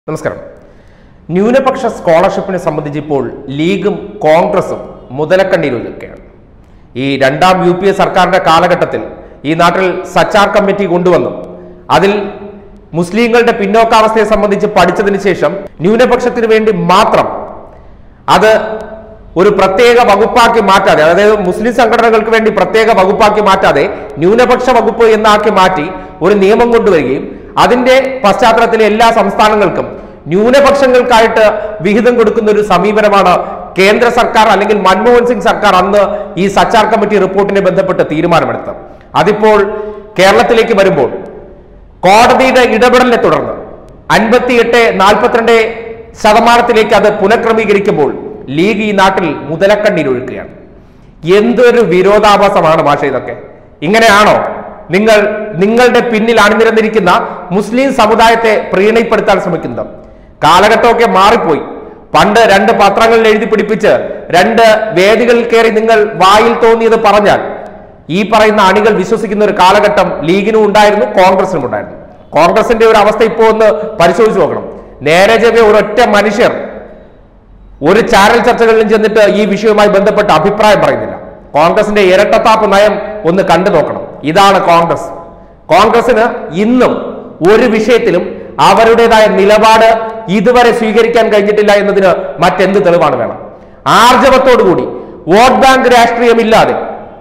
നമസ്കാരം ന്യൂനപക്ഷ സ്കോളർഷിപ്പിനെ സംബന്ധിച്ച് ഇപ്പോൾ ലീഗും കോൺഗ്രസും മുതലക്കണ്ണീരൊഴുക്കുകയാണ് ഈ രണ്ടാം യു പി എ സർക്കാരിന്റെ കാലഘട്ടത്തിൽ ഈ നാട്ടിൽ സച്ചാർ കമ്മിറ്റി കൊണ്ടുവന്നു അതിൽ മുസ്ലിങ്ങളുടെ പിന്നോക്കാവസ്ഥയെ സംബന്ധിച്ച് പഠിച്ചതിന് ശേഷം ന്യൂനപക്ഷത്തിന് വേണ്ടി മാത്രം അത് ഒരു പ്രത്യേക വകുപ്പാക്കി മാറ്റാതെ അതായത് മുസ്ലിം സംഘടനകൾക്ക് വേണ്ടി പ്രത്യേക വകുപ്പാക്കി മാറ്റാതെ ന്യൂനപക്ഷ വകുപ്പ് എന്നാക്കി മാറ്റി ഒരു നിയമം കൊണ്ടുവരികയും അതിന്റെ പശ്ചാത്തലത്തിലെ എല്ലാ സംസ്ഥാനങ്ങൾക്കും ന്യൂനപക്ഷങ്ങൾക്കായിട്ട് വിഹിതം കൊടുക്കുന്ന ഒരു സമീപനമാണ് കേന്ദ്ര സർക്കാർ അല്ലെങ്കിൽ മൻമോഹൻ സിംഗ് സർക്കാർ അന്ന് ഈ സച്ചാർ കമ്മിറ്റി റിപ്പോർട്ടിനെ ബന്ധപ്പെട്ട് തീരുമാനമെടുത്തത് അതിപ്പോൾ കേരളത്തിലേക്ക് വരുമ്പോൾ കോടതിയുടെ ഇടപെടലിനെ തുടർന്ന് അൻപത്തിയെട്ട് നാൽപ്പത്തിരണ്ട് ശതമാനത്തിലേക്ക് അത് പുനഃക്രമീകരിക്കുമ്പോൾ ലീഗ് ഈ നാട്ടിൽ മുതലക്കണ്ണീരൊഴുക്കുകയാണ് എന്തൊരു വിരോധാഭാസമാണ് ഭാഷ ഇതൊക്കെ ഇങ്ങനെയാണോ നിങ്ങൾ നിങ്ങളുടെ പിന്നിൽ അണിനിരന്നിരിക്കുന്ന മുസ്ലിം സമുദായത്തെ പ്രീണയിപ്പെടുത്താൻ ശ്രമിക്കുന്നത് കാലഘട്ടമൊക്കെ മാറിപ്പോയി പണ്ട് രണ്ട് പത്രങ്ങളിൽ എഴുതി പിടിപ്പിച്ച് രണ്ട് വേദികളിൽ കയറി നിങ്ങൾ വായിൽ തോന്നിയത് പറഞ്ഞാൽ ഈ പറയുന്ന അണികൾ വിശ്വസിക്കുന്ന ഒരു കാലഘട്ടം ലീഗിനും ഉണ്ടായിരുന്നു കോൺഗ്രസിനും ഉണ്ടായിരുന്നു കോൺഗ്രസിന്റെ ഒരു അവസ്ഥ ഇപ്പോൾ ഒന്ന് പരിശോധിച്ച് നോക്കണം നേരെ ചെറിയ ഒരൊറ്റ മനുഷ്യർ ഒരു ചാനൽ ചർച്ചകളിലും ചെന്നിട്ട് ഈ വിഷയവുമായി ബന്ധപ്പെട്ട് അഭിപ്രായം പറയുന്നില്ല കോൺഗ്രസിന്റെ ഇരട്ടത്താപ്പ് നയം ഒന്ന് കണ്ടു നോക്കണം ഇതാണ് കോൺഗ്രസ് കോൺഗ്രസിന് ഇന്നും ഒരു വിഷയത്തിലും അവരുടേതായ നിലപാട് ഇതുവരെ സ്വീകരിക്കാൻ കഴിഞ്ഞിട്ടില്ല എന്നതിന് മറ്റെന്ത് തെളിവാണ് വേണം ആർജവത്തോടുകൂടി വോട്ട് ബാങ്ക് രാഷ്ട്രീയമില്ലാതെ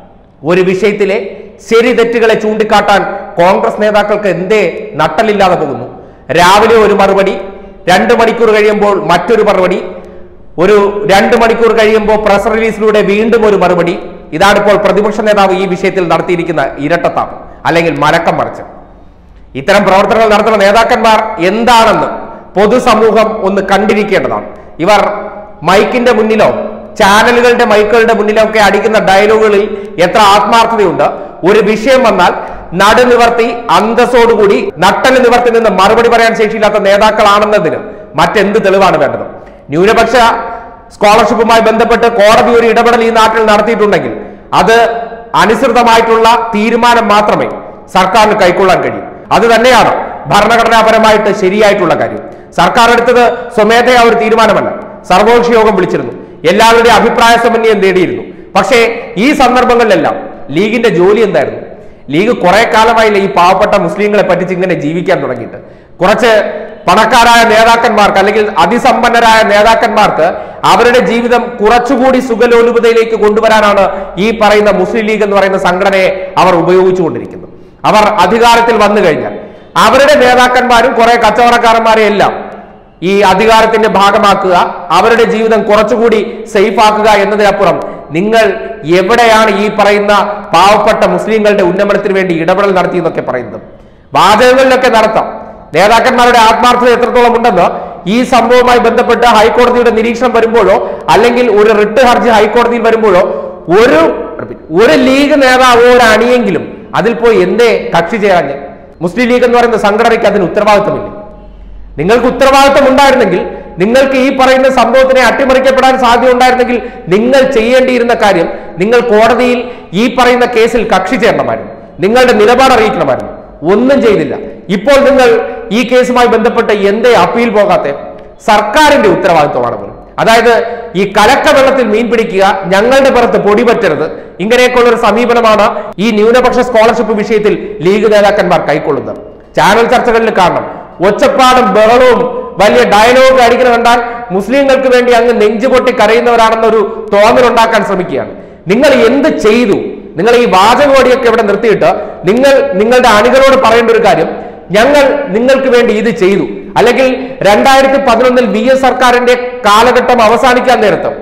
ഒരു വിഷയത്തിലെ ശരി തെറ്റുകളെ ചൂണ്ടിക്കാട്ടാൻ കോൺഗ്രസ് നേതാക്കൾക്ക് എന്തേ നട്ടലില്ലാതെ പോകുന്നു രാവിലെ ഒരു മറുപടി രണ്ട് മണിക്കൂർ കഴിയുമ്പോൾ മറ്റൊരു മറുപടി ഒരു രണ്ട് മണിക്കൂർ കഴിയുമ്പോൾ പ്രസ് റിലീസിലൂടെ വീണ്ടും ഒരു മറുപടി ഇതാണ് ഇപ്പോൾ പ്രതിപക്ഷ നേതാവ് ഈ വിഷയത്തിൽ നടത്തിയിരിക്കുന്ന ഇരട്ടത്താപ്പ് അല്ലെങ്കിൽ മലക്കം മറിച്ച് ഇത്തരം പ്രവർത്തനങ്ങൾ നടത്തുന്ന നേതാക്കന്മാർ എന്താണെന്ന് പൊതുസമൂഹം ഒന്ന് കണ്ടിരിക്കേണ്ടതാണ് ഇവർ മൈക്കിന്റെ മുന്നിലോ ചാനലുകളുടെ മൈക്കുകളുടെ മുന്നിലോ ഒക്കെ അടിക്കുന്ന ഡയലോഗുകളിൽ എത്ര ആത്മാർത്ഥതയുണ്ട് ഒരു വിഷയം വന്നാൽ നടുനിവർത്തി അന്തസ്സോടുകൂടി നട്ടല് നിവർത്തി നിന്ന് മറുപടി പറയാൻ ശേഷിയില്ലാത്ത നേതാക്കളാണെന്നതിന് മറ്റെന്ത് തെളിവാണ് വേണ്ടത് ന്യൂനപക്ഷ സ്കോളർഷിപ്പുമായി ബന്ധപ്പെട്ട് കോടതി ഒരു ഇടപെടൽ ഈ നാട്ടിൽ നടത്തിയിട്ടുണ്ടെങ്കിൽ അത് അനുസൃതമായിട്ടുള്ള തീരുമാനം മാത്രമേ സർക്കാരിന് കൈക്കൊള്ളാൻ കഴിയൂ അത് തന്നെയാണ് ഭരണഘടനാപരമായിട്ട് ശരിയായിട്ടുള്ള കാര്യം സർക്കാർ എടുത്തത് സ്വമേധയാ ഒരു തീരുമാനമല്ല സർവകക്ഷി യോഗം വിളിച്ചിരുന്നു എല്ലാവരുടെയും അഭിപ്രായ സമന്വയം നേടിയിരുന്നു പക്ഷേ ഈ സന്ദർഭങ്ങളിലെല്ലാം ലീഗിന്റെ ജോലി എന്തായിരുന്നു ലീഗ് കുറെ കാലമായില്ല ഈ പാവപ്പെട്ട മുസ്ലിങ്ങളെ പറ്റിച്ച് ഇങ്ങനെ ജീവിക്കാൻ തുടങ്ങിയിട്ട് കുറച്ച് പണക്കാരായ നേതാക്കന്മാർക്ക് അല്ലെങ്കിൽ അതിസമ്പന്നരായ നേതാക്കന്മാർക്ക് അവരുടെ ജീവിതം കുറച്ചുകൂടി സുഖലോലുപതയിലേക്ക് കൊണ്ടുവരാനാണ് ഈ പറയുന്ന മുസ്ലിം ലീഗ് എന്ന് പറയുന്ന സംഘടനയെ അവർ ഉപയോഗിച്ചുകൊണ്ടിരിക്കുന്നത് അവർ അധികാരത്തിൽ വന്നു കഴിഞ്ഞാൽ അവരുടെ നേതാക്കന്മാരും കുറെ കച്ചവടക്കാരന്മാരെ എല്ലാം ഈ അധികാരത്തിന്റെ ഭാഗമാക്കുക അവരുടെ ജീവിതം കുറച്ചുകൂടി സേഫ് ആക്കുക എന്നതിനപ്പുറം നിങ്ങൾ എവിടെയാണ് ഈ പറയുന്ന പാവപ്പെട്ട മുസ്ലിങ്ങളുടെ ഉന്നമനത്തിന് വേണ്ടി ഇടപെടൽ നടത്തിയെന്നൊക്കെ പറയുന്നത് വാചകങ്ങളിലൊക്കെ നടത്താം നേതാക്കന്മാരുടെ ആത്മാർത്ഥത എത്രത്തോളം ഉണ്ടെന്ന് ഈ സംഭവവുമായി ബന്ധപ്പെട്ട് ഹൈക്കോടതിയുടെ നിരീക്ഷണം വരുമ്പോഴോ അല്ലെങ്കിൽ ഒരു റിട്ട് ഹർജി ഹൈക്കോടതിയിൽ വരുമ്പോഴോ ഒരു ഒരു ലീഗ് നേതാവോ ഒരു അണിയെങ്കിലും അതിൽ പോയി എന്തേ കക്ഷി ചേരാഞ്ഞ് മുസ്ലിം ലീഗ് എന്ന് പറയുന്ന സംഘടനയ്ക്ക് അതിന് ഉത്തരവാദിത്തമില്ല നിങ്ങൾക്ക് ഉത്തരവാദിത്തം ഉണ്ടായിരുന്നെങ്കിൽ നിങ്ങൾക്ക് ഈ പറയുന്ന സംഭവത്തിനെ അട്ടിമറിക്കപ്പെടാൻ സാധ്യത ഉണ്ടായിരുന്നെങ്കിൽ നിങ്ങൾ ചെയ്യേണ്ടിയിരുന്ന കാര്യം നിങ്ങൾ കോടതിയിൽ ഈ പറയുന്ന കേസിൽ കക്ഷി ചേരണമായിരുന്നു നിങ്ങളുടെ നിലപാട് അറിയിക്കണമായിരുന്നു ഒന്നും ചെയ്തില്ല ഇപ്പോൾ നിങ്ങൾ ഈ കേസുമായി ബന്ധപ്പെട്ട് എന്തേ അപ്പീൽ പോകാത്തെ സർക്കാരിന്റെ ഉത്തരവാദിത്വമാണ് പോലും അതായത് ഈ കലക്ക വെള്ളത്തിൽ മീൻ പിടിക്കുക ഞങ്ങളുടെ പുറത്ത് പൊടി പറ്റരുത് ഇങ്ങനെയൊക്കെയുള്ള ഒരു സമീപനമാണ് ഈ ന്യൂനപക്ഷ സ്കോളർഷിപ്പ് വിഷയത്തിൽ ലീഗ് നേതാക്കന്മാർ കൈക്കൊള്ളുന്നത് ചാനൽ ചർച്ചകളിൽ കാണണം ഒച്ചപ്പാടും ബഹളവും വലിയ ഡയലോഗ് അടിക്കുന്ന കണ്ടാൽ മുസ്ലിങ്ങൾക്ക് വേണ്ടി അങ്ങ് നെഞ്ചുപൊട്ടി കരയുന്നവരാണെന്നൊരു തോന്നലുണ്ടാക്കാൻ ശ്രമിക്കുകയാണ് നിങ്ങൾ എന്ത് ചെയ്തു നിങ്ങൾ ഈ വാചകോടിയൊക്കെ ഇവിടെ നിർത്തിയിട്ട് നിങ്ങൾ നിങ്ങളുടെ അണികളോട് പറയേണ്ട ഒരു കാര്യം ഞങ്ങൾ നിങ്ങൾക്ക് വേണ്ടി ഇത് ചെയ്തു അല്ലെങ്കിൽ രണ്ടായിരത്തി പതിനൊന്നിൽ വി എസ് സർക്കാരിന്റെ കാലഘട്ടം അവസാനിക്കാൻ നേരത്ത്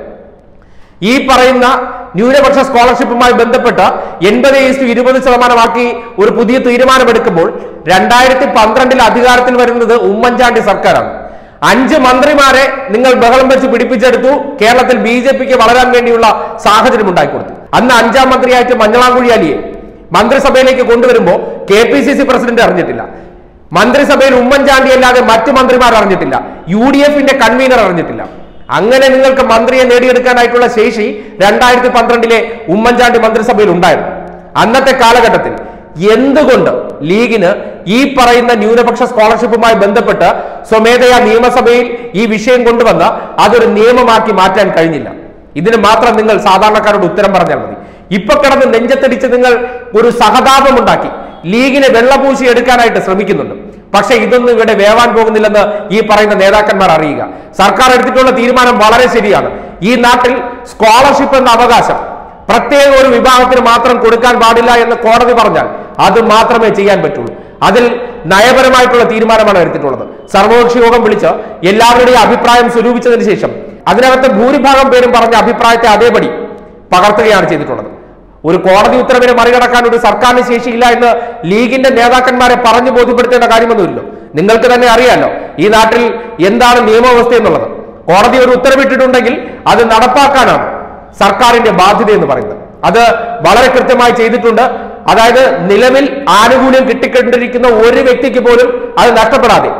ഈ പറയുന്ന ന്യൂനപക്ഷ സ്കോളർഷിപ്പുമായി ബന്ധപ്പെട്ട് എൺപത് ഈസ്റ്റു ഇരുപത് ശതമാനമാക്കി ഒരു പുതിയ തീരുമാനമെടുക്കുമ്പോൾ രണ്ടായിരത്തി പന്ത്രണ്ടിൽ അധികാരത്തിൽ വരുന്നത് ഉമ്മൻചാണ്ടി സർക്കാരാണ് അഞ്ച് മന്ത്രിമാരെ നിങ്ങൾ ബഹളം വെച്ച് പിടിപ്പിച്ചെടുത്തു കേരളത്തിൽ ബി ജെ പിക്ക് വളരാൻ വേണ്ടിയുള്ള സാഹചര്യം ഉണ്ടായിക്കൊടുത്തു അന്ന് അഞ്ചാം മന്ത്രിയായിട്ട് മഞ്ഞളാംകുഴി അലിയെ മന്ത്രിസഭയിലേക്ക് കൊണ്ടുവരുമ്പോൾ K P C C president അറിഞ്ഞിട്ടില്ല മന്ത്രിസഭയിൽ ഉമ്മൻചാണ്ടി അല്ലാതെ മറ്റു മന്ത്രിമാർ അറിഞ്ഞിട്ടില്ല യു ഡി എഫിന്റെ കൺവീനർ അറിഞ്ഞിട്ടില്ല അങ്ങനെ നിങ്ങൾക്ക് മന്ത്രിയെ നേടിയെടുക്കാനായിട്ടുള്ള ശേഷി രണ്ടായിരത്തി പന്ത്രണ്ടിലെ ഉമ്മൻചാണ്ടി മന്ത്രിസഭയിൽ ഉണ്ടായിരുന്നു അന്നത്തെ കാലഘട്ടത്തിൽ എന്തുകൊണ്ട് ലീഗിന് ഈ പറയുന്ന ന്യൂനപക്ഷ സ്കോളർഷിപ്പുമായി ബന്ധപ്പെട്ട് സ്വമേധയാ നിയമസഭയിൽ ഈ വിഷയം കൊണ്ടുവന്ന് അതൊരു നിയമമാക്കി മാറ്റാൻ കഴിഞ്ഞില്ല ഇതിന് മാത്രം നിങ്ങൾ സാധാരണക്കാരോട് ഉത്തരം പറഞ്ഞാൽ മതി ഇപ്പൊ കിടന്ന് നെഞ്ചത്തടിച്ച് നിങ്ങൾ ഒരു സഹതാപം ഉണ്ടാക്കി ലീഗിനെ വെള്ളപൂശി എടുക്കാനായിട്ട് ശ്രമിക്കുന്നുണ്ട് പക്ഷെ ഇതൊന്നും ഇവിടെ വേവാൻ പോകുന്നില്ലെന്ന് ഈ പറയുന്ന നേതാക്കന്മാർ അറിയുക സർക്കാർ എടുത്തിട്ടുള്ള തീരുമാനം വളരെ ശരിയാണ് ഈ നാട്ടിൽ സ്കോളർഷിപ്പ് എന്ന അവകാശം പ്രത്യേക ഒരു വിഭാഗത്തിന് മാത്രം കൊടുക്കാൻ പാടില്ല എന്ന് കോടതി പറഞ്ഞാൽ അത് മാത്രമേ ചെയ്യാൻ പറ്റുള്ളൂ അതിൽ നയപരമായിട്ടുള്ള തീരുമാനമാണ് എടുത്തിട്ടുള്ളത് സർവകക്ഷി യോഗം വിളിച്ച് എല്ലാവരുടെയും അഭിപ്രായം സ്വരൂപിച്ചതിന് ശേഷം അതിനകത്ത് ഭൂരിഭാഗം പേരും പറഞ്ഞ അഭിപ്രായത്തെ അതേപടി പകർത്തുകയാണ് ചെയ്തിട്ടുള്ളത് ഒരു കോടതി ഉത്തരവിനെ മറികടക്കാൻ ഒരു സർക്കാരിന് ശേഷിയില്ല എന്ന് ലീഗിന്റെ നേതാക്കന്മാരെ പറഞ്ഞു ബോധ്യപ്പെടുത്തേണ്ട കാര്യമൊന്നുമില്ല നിങ്ങൾക്ക് തന്നെ അറിയാലോ ഈ നാട്ടിൽ എന്താണ് നിയമവ്യവസ്ഥ എന്നുള്ളത് കോടതി ഒരു ഉത്തരവിട്ടിട്ടുണ്ടെങ്കിൽ അത് നടപ്പാക്കാനാണ് സർക്കാരിന്റെ ബാധ്യത എന്ന് പറയുന്നത് അത് വളരെ കൃത്യമായി ചെയ്തിട്ടുണ്ട് അതായത് നിലവിൽ ആനുകൂല്യം കിട്ടിക്കൊണ്ടിരിക്കുന്ന ഒരു വ്യക്തിക്ക് പോലും അത് നഷ്ടപ്പെടാതെ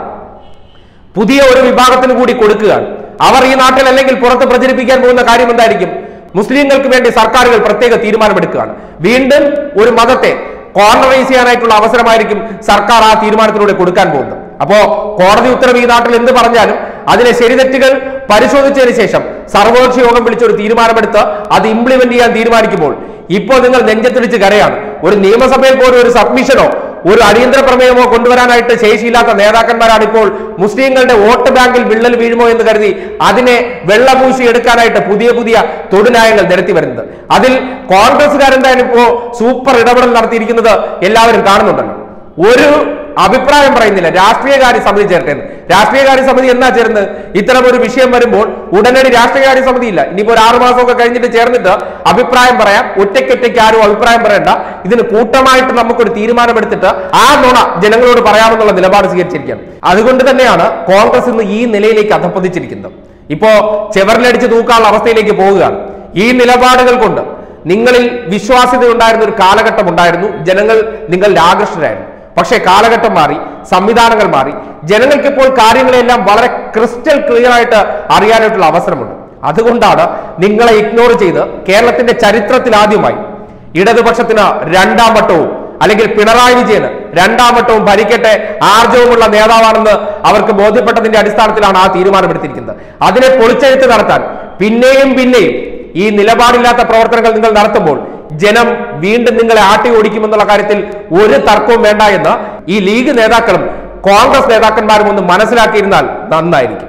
പുതിയ ഒരു വിഭാഗത്തിന് കൂടി കൊടുക്കുകയാണ് അവർ ഈ നാട്ടിൽ അല്ലെങ്കിൽ പുറത്ത് പ്രചരിപ്പിക്കാൻ പോകുന്ന കാര്യം എന്തായിരിക്കും മുസ്ലിങ്ങൾക്ക് വേണ്ടി സർക്കാരുകൾ പ്രത്യേക തീരുമാനമെടുക്കുകയാണ് വീണ്ടും ഒരു മതത്തെ കോർണറൈസ് ചെയ്യാനായിട്ടുള്ള അവസരമായിരിക്കും സർക്കാർ ആ തീരുമാനത്തിലൂടെ കൊടുക്കാൻ പോകുന്നത് അപ്പോ കോടതി ഉത്തരവ് ഈ നാട്ടിൽ എന്ത് പറഞ്ഞാലും അതിലെ ശരിതെറ്റുകൾ പരിശോധിച്ചതിന് ശേഷം സർവകക്ഷി യോഗം വിളിച്ച് ഒരു തീരുമാനമെടുത്ത് അത് ഇംപ്ലിമെന്റ് ചെയ്യാൻ തീരുമാനിക്കുമ്പോൾ ഇപ്പോൾ നിങ്ങൾ നെഞ്ചത്തിടിച്ച് കരയാണ് ഒരു നിയമസഭയിൽ പോലും ഒരു സബ്മിഷനോ ഒരു അടിയന്തര പ്രമേയമോ കൊണ്ടുവരാനായിട്ട് ശേഷിയില്ലാത്ത നേതാക്കന്മാരാണ് ഇപ്പോൾ മുസ്ലിങ്ങളുടെ വോട്ട് ബാങ്കിൽ വിള്ളൽ വീഴുമോ എന്ന് കരുതി അതിനെ വെള്ളപൂശി എടുക്കാനായിട്ട് പുതിയ പുതിയ തൊടുന്യായങ്ങൾ നിരത്തി വരുന്നത് അതിൽ കോൺഗ്രസ്സുകാരെന്തായാലും ഇപ്പോ സൂപ്പർ ഇടപെടൽ നടത്തിയിരിക്കുന്നത് എല്ലാവരും കാണുന്നുണ്ടല്ലോ ഒരു അഭിപ്രായം പറയുന്നില്ല രാഷ്ട്രീയകാര്യ സമിതി ചേർത്തേന്ന് രാഷ്ട്രീയകാര്യ സമിതി എന്നാ ചേർന്ന് ഇത്തരം ഒരു വിഷയം വരുമ്പോൾ ഉടനടി രാഷ്ട്രീയകാര്യ സമിതി ഇല്ല ഇനിയിപ്പോ ഒരു ആറു മാസമൊക്കെ കഴിഞ്ഞിട്ട് ചേർന്നിട്ട് അഭിപ്രായം പറയാം ഒറ്റയ്ക്കൊറ്റയ്ക്ക് ആരും അഭിപ്രായം പറയണ്ട ഇതിന് കൂട്ടമായിട്ട് നമുക്കൊരു തീരുമാനമെടുത്തിട്ട് ആ നുണ ജനങ്ങളോട് പറയാമെന്നുള്ള നിലപാട് സ്വീകരിച്ചിരിക്കുകയാണ് അതുകൊണ്ട് തന്നെയാണ് കോൺഗ്രസ് ഇന്ന് ഈ നിലയിലേക്ക് അധപ്പതിച്ചിരിക്കുന്നത് ഇപ്പോ ചെവറിലടിച്ച് തൂക്കാനുള്ള അവസ്ഥയിലേക്ക് പോവുകയാണ് ഈ നിലപാടുകൾ കൊണ്ട് നിങ്ങളിൽ വിശ്വാസ്യത ഉണ്ടായിരുന്ന ഒരു കാലഘട്ടം ഉണ്ടായിരുന്നു ജനങ്ങൾ നിങ്ങളിൽ ആകർഷകരായിരുന്നു പക്ഷേ കാലഘട്ടം മാറി സംവിധാനങ്ങൾ മാറി ജനങ്ങൾക്ക് ഇപ്പോൾ കാര്യങ്ങളെല്ലാം വളരെ ക്രിസ്റ്റൽ ക്ലിയർ ആയിട്ട് അറിയാനായിട്ടുള്ള അവസരമുണ്ട് അതുകൊണ്ടാണ് നിങ്ങളെ ഇഗ്നോർ ചെയ്ത് കേരളത്തിന്റെ ചരിത്രത്തിൽ ആദ്യമായി ഇടതുപക്ഷത്തിന് രണ്ടാം വട്ടവും അല്ലെങ്കിൽ പിണറായി വിജയന് രണ്ടാം വട്ടവും ഭരിക്കട്ടെ ആർജവുമുള്ള നേതാവാണെന്ന് അവർക്ക് ബോധ്യപ്പെട്ടതിന്റെ അടിസ്ഥാനത്തിലാണ് ആ തീരുമാനമെടുത്തിരിക്കുന്നത് അതിനെ പൊളിച്ചെഴുത്ത് നടത്താൻ പിന്നെയും പിന്നെയും ഈ നിലപാടില്ലാത്ത പ്രവർത്തനങ്ങൾ നിങ്ങൾ നടത്തുമ്പോൾ ജനം വീണ്ടും നിങ്ങളെ ആട്ടി ഓടിക്കുമെന്നുള്ള കാര്യത്തിൽ ഒരു തർക്കവും വേണ്ട എന്ന് ഈ ലീഗ് നേതാക്കളും കോൺഗ്രസ് നേതാക്കന്മാരും ഒന്ന് മനസ്സിലാക്കിയിരുന്നാൽ നന്നായിരിക്കും